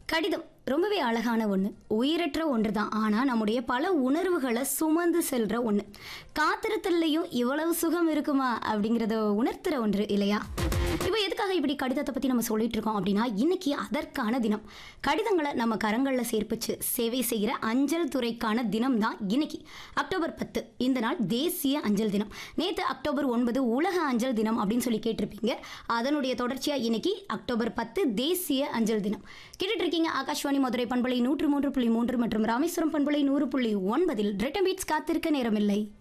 கடிதம் ரொம்பவே அழகான ஒன்று உயிரற்ற ஒன்று தான் ஆனால் நம்முடைய பல உணர்வுகளை சுமந்து செல்ற ஒன்று காத்திருத்தல்லையும் இவ்வளவு சுகம் இருக்குமா அப்படிங்கிறத உணர்த்துற ஒன்று இல்லையா இப்போ எதுக்காக இப்படி கடிதத்தை பற்றி நம்ம சொல்லிட்டு இருக்கோம் அப்படின்னா இன்னைக்கு அதற்கான தினம் கடிதங்களை நம்ம கரங்களில் சேர்ப்பிச்சு சேவை செய்கிற அஞ்சல் துறைக்கான தினம் தான் இன்னைக்கு அக்டோபர் பத்து இந்த நாள் தேசிய அஞ்சல் தினம் நேற்று அக்டோபர் ஒன்பது உலக அஞ்சல் தினம் அப்படின்னு சொல்லி கேட்டிருப்பீங்க அதனுடைய தொடர்ச்சியாக இன்னைக்கு அக்டோபர் பத்து தேசிய அஞ்சல் தினம் கேட்டுட்டு இருக்கீங்க ஆகாஷ்வாணி மதுரை பண்பலை நூற்று மூன்று புள்ளி மூன்று மற்றும் ராமேஸ்வரம் பண்பலை நூறு புள்ளி ஒன்பதில் ரிட்டன் பீட்ஸ் காத்திருக்க நேரமில்லை